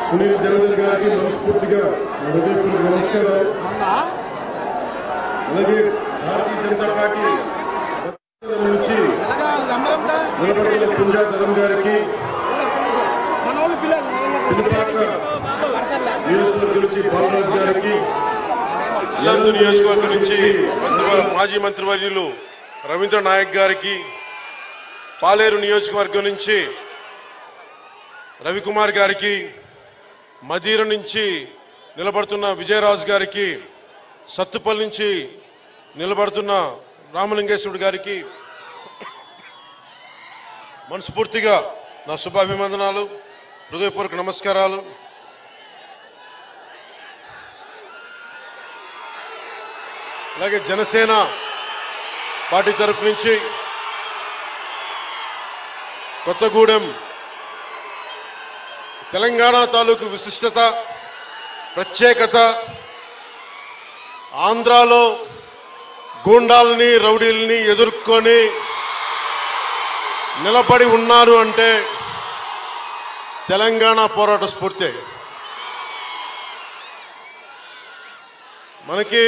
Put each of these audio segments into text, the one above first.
సునీల్ దేవదర్ గారికి మనస్ఫూర్తిగా నా హృదయపూర్వక నమస్కారాలు అలాగే భారతీయ జనతా పార్టీ నుంచి నిలబడుతున్న కుంజా ధరం గారికి పిలుపాక నియోజకవర్గం నుంచి బాలరాజు గారికి నందు నియోజకవర్గం నుంచి మంత్రివ- మాజీ మంత్రివర్యులు రవీంద్ర నాయక్ గారికి పాలేరు నియోజకవర్గం నుంచి రవికుమార్ గారికి మదీర నుంచి నిలబడుతున్న విజయరాజు గారికి సత్తుపల్లి నుంచి నిలబడుతున్న రామలింగేశ్వరుడు గారికి మనస్ఫూర్తిగా నా శుభాభివందనాలు హృదయపూర్వక నమస్కారాలు అలాగే జనసేన పార్టీ తరపు నుంచి కొత్తగూడెం తెలంగాణ తాలూకు విశిష్టత ప్రత్యేకత ఆంధ్రాలో గూండాలని రౌడీల్ని ఎదుర్కొని నిలబడి ఉన్నారు అంటే తెలంగాణ పోరాట స్ఫూర్తి మనకి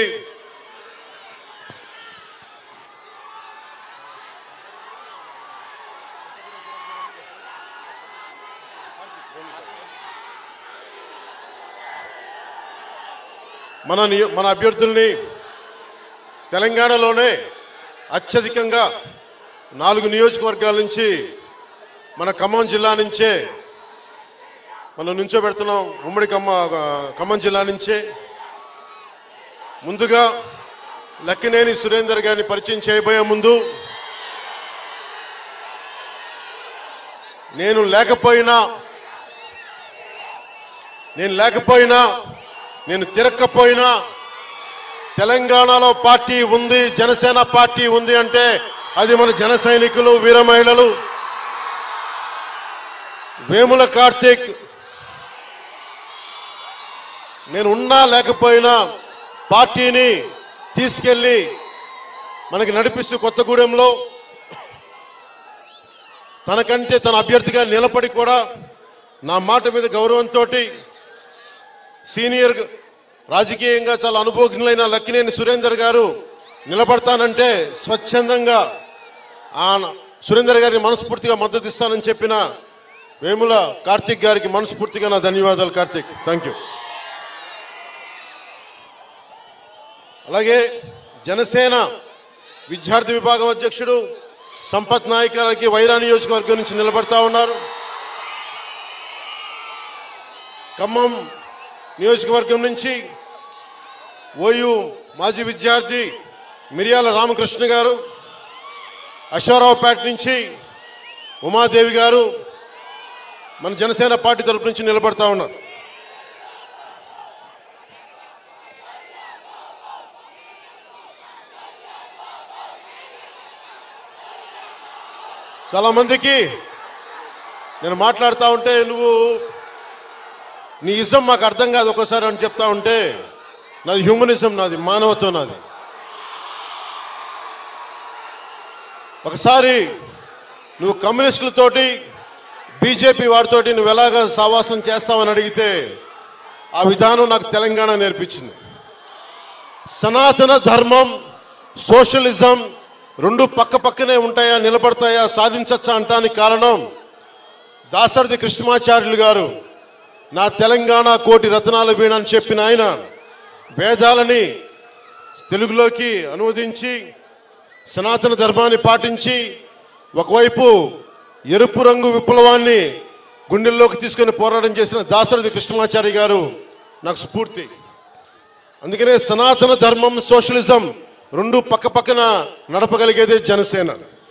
మన నియ- మన అభ్యర్థుల్ని తెలంగాణలోనే అత్యధికంగా నాలుగు నియోజకవర్గాల నుంచి మన ఖమ్మం జిల్లా నుంచే మనం నుంచోబెడుతున్నాం ఉమ్మడి ఖమ్మ ఖమ్మం జిల్లా నుంచే ముందుగా లక్కినేని సురేందర్ గారిని పరిచయం చేయబోయే ముందు నేను లేకపోయినా నేను లేకపోయినా నేను తిరక్కపోయినా తెలంగాణలో పార్టీ ఉంది జనసేన పార్టీ ఉంది అంటే అది మన జన సైనికులు వీర మహిళలు వేముల కార్తీక్ నేను ఉన్నా లేకపోయినా పార్టీని తీసుకెళ్ళి మనకి నడిపిస్తూ కొత్తగూడెంలో తనకంటే తన అభ్యర్థిగా నిలబడి కూడా నా మాట మీద గౌరవంతో సీనియర్ రాజకీయంగా చాలా అనుభవజ్ఞులైన లక్కినేని సురేందర్ గారు నిలబడతానంటే స్వచ్ఛందంగా ఆ సురేందర్ గారికి మనస్ఫూర్తిగా మద్దతు ఇస్తానని చెప్పిన వేముల కార్తిక్ గారికి మనస్ఫూర్తిగా నా ధన్యవాదాలు కార్తిక్ థ్యాంక్ యూ అలాగే జనసేన విద్యార్థి విభాగం అధ్యక్షుడు సంపత్ నాయక్ గారికి వైరా నియోజకవర్గం నుంచి నిలబడతా ఉన్నారు ఖమ్మం నియోజకవర్గం నుంచి ఓయు మాజీ విద్యార్థి మిరియాల రామకృష్ణ గారు అశ్వారావుపేట నుంచి ఉమాదేవి గారు మన జనసేన పార్టీ తరపు నుంచి నిలబడతా ఉన్నారు చాలా మందికి నేను మాట్లాడుతూ ఉంటే నువ్వు నీ ఇజం మాకు అర్థం కాదు ఒక్కోసారి అని చెప్తా ఉంటే నాది హ్యూమనిజం నాది మానవత్వం నాది ఒకసారి నువ్వు కమ్యూనిస్టులతోటి బీజేపీ వారితోటి నువ్వు ఎలాగ సావాసం చేస్తావని అడిగితే ఆ విధానం నాకు తెలంగాణ నేర్పించింది సనాతన ధర్మం సోషలిజం రెండు పక్క పక్కనే ఉంటాయా నిలబడతాయా సాధించచ్చా అంటానికి కారణం దాసరథి కృష్ణమాచార్యులు గారు నా తెలంగాణ కోటి రత్నాల వీణ అని చెప్పిన ఆయన వేదాలని తెలుగులోకి అనువదించి సనాతన ధర్మాన్ని పాటించి ఒకవైపు ఎరుపు రంగు విప్లవాన్ని గుండెల్లోకి తీసుకొని పోరాటం చేసిన దాసరథి కృష్ణమాచారి గారు నాకు స్ఫూర్తి అందుకనే సనాతన ధర్మం సోషలిజం రెండు పక్క పక్కన నడపగలిగేదే జనసేన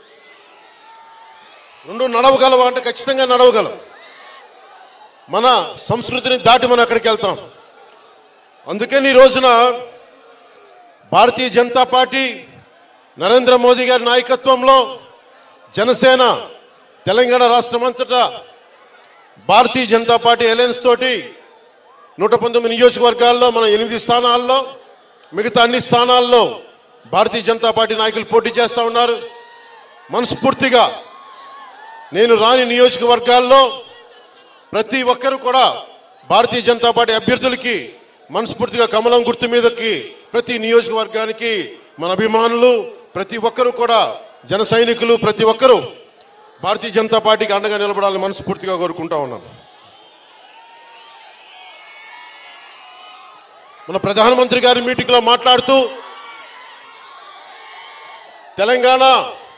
రెండు నడవగలవా అంటే ఖచ్చితంగా నడవగలం మన సంస్కృతిని దాటి మనం అక్కడికి వెళ్తాం అందుకని ఈ రోజున భారతీయ జనతా పార్టీ నరేంద్ర మోదీ గారి నాయకత్వంలో జనసేన తెలంగాణ రాష్ట్రం అంతటా భారతీయ జనతా పార్టీ అలయన్స్ తోటి నూట పంతొమ్మిది నియోజకవర్గాల్లో మన ఎనిమిది స్థానాల్లో మిగతా అన్ని స్థానాల్లో భారతీయ జనతా పార్టీ నాయకులు పోటీ చేస్తూ ఉన్నారు మనస్ఫూర్తిగా నేను రాని నియోజకవర్గాల్లో ప్రతి ఒక్కరు కూడా భారతీయ జనతా పార్టీ అభ్యర్థులకి మనస్ఫూర్తిగా కమలం గుర్తు మీదకి ప్రతి నియోజకవర్గానికి మన అభిమానులు ప్రతి ఒక్కరూ కూడా జన సైనికులు ప్రతి ఒక్కరూ భారతీయ జనతా పార్టీకి అండగా నిలబడాలని మనస్ఫూర్తిగా కోరుకుంటా ఉన్నాను మన ప్రధానమంత్రి గారి మీటింగ్లో మాట్లాడుతూ తెలంగాణ